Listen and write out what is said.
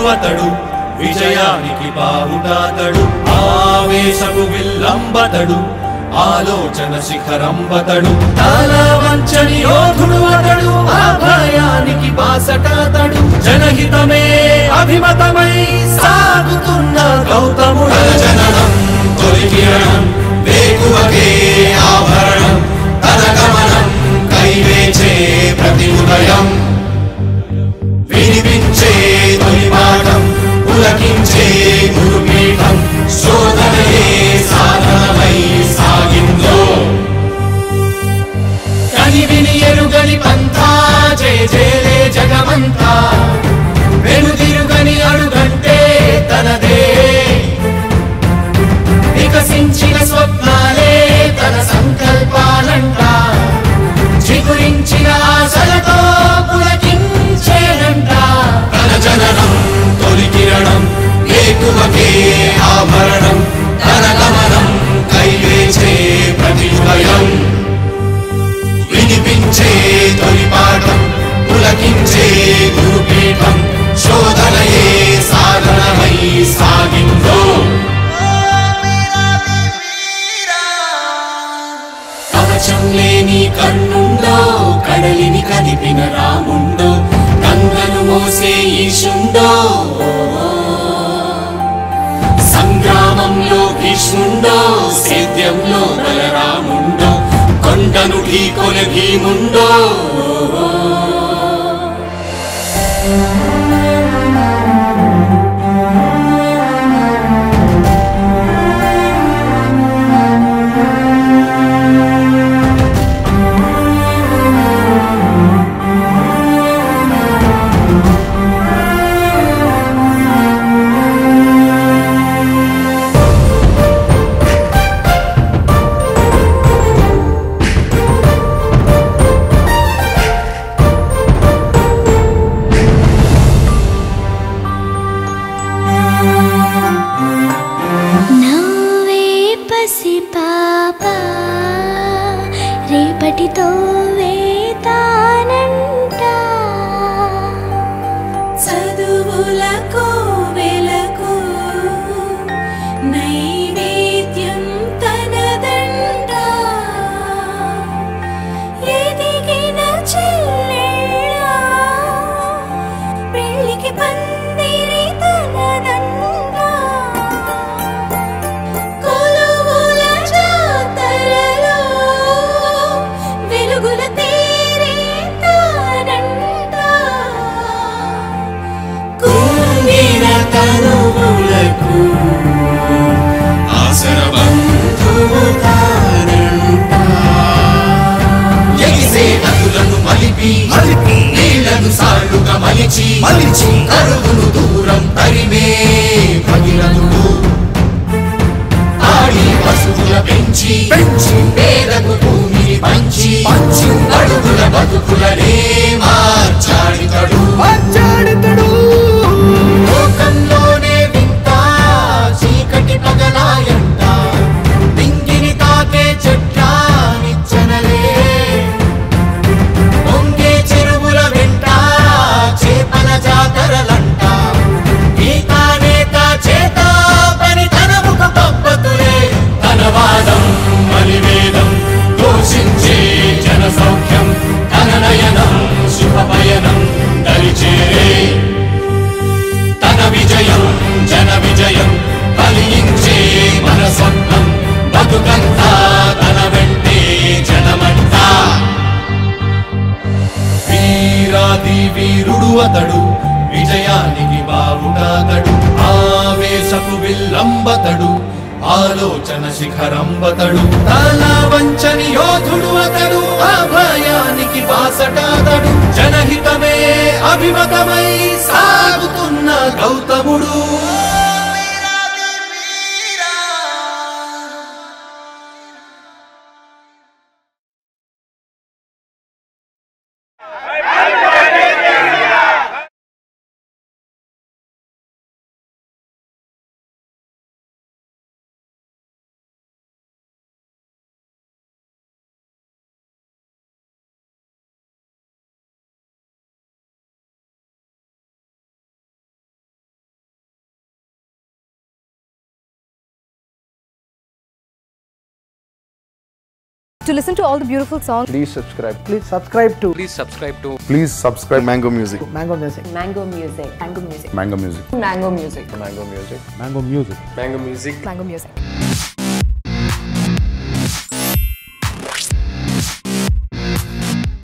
వీరుడువతడు విజయానికి బావుటాతడు ఆవేశపు విల్లంబతడు ఆలోచన శిఖరంబతడు తల వంచని యోధుడు అతడు అభయానికి బాసటాతడు జనహితమే అభిమతమై సాగుతున్న గౌతముడు జననం తొలి కిరణం వేకువకే ఆభరణం తన గమనం కైవేచే ప్రతి ఉదయం వినిపించే తొలి పాఠం పులకించే గురుపీఠం శోధనయే సాధనమై సాగిందో కని విని ఎరుగని పంథా జయ జయలే జగమంతా వెనుదిరుగని అడుగంటే తనదే వికసించిన స్వప్నాలే తన సంకల్పాలంట చిగురించిన ఆశలతో పులకించేనంట తన జననం తొలి కిరణం వేకువకే ఆభరణం తన గమనం కైవేచే ప్రతి ఉదయం వినిపించే తొలి పాఠం పులకించే గురుపీఠం శోధనయే సాధనమై సాగిందో కవచం లేని కన్నుండో కడలిని కదిపిన రాముండో గంగను మోసే ఈశుండో సంగ్రామంలో భీష్ముండో సేద్యంలో బలరాముండో కొండను ఢీకొన భీముండో నవ్వే పసి పాప రేపటితో వేతానంట చదువులకు వెలకు నైవేద్యం తనదంట ఎదిగిన చెల్లెళ్ళ పెళ్ళికి పందిరి తనదంట కొలువుల జాతరలో వెలుగుల తేరే తానంట కుంగిన తనువులకు ఆసర బంధువు తానంట. ఎగిసే నదులను మలిపి నీళ్లను సాళ్లుగా మలిచి మలిచి కరువును దూరం తరిమే భగీరథుడు ఆడి పశువుల పెంచి పెంచి పేదకు భూమిని పంచి పంచి అడుగుల బతుకులనే మార్చాడితడు లోకంలోనే వింత చీకటి పగలాయంట నింగిని తాకే చెట్ల నిచ్చనలే పొంగే చెరువుల వెంట చేపల జాతరలంట గీతానేత చేత పని తన ముఖ పద్ధతులే తన వాదం మలివేదం ఘోషించే జన సౌఖ్యం తన నయనం శుభపయనం దరిచేరే తన విజయం జన విజయం కలిగించే మన స్వప్నం బతుకంతా తన వెంటే జనమంతా వీరాది వీరుడు అతడు విజయానికి బావుటాతడు ఆవేశపు విల్లంబతడు ఆలోచన శిఖరంబతడు తల వంచని యోధుడు అతడు అభయానికి బాసటాతడు జనహితమే అభిమతమై సాగుతున్న గౌతముడు To listen to all the beautiful songs, Please subscribe. Please subscribe to Please subscribe to Please subscribe Mango Music. Mango Music. Mango Music, Mango Music, Mango Music. Mango Music, Mango Music. Mango Music. Mango Music. Mango Music.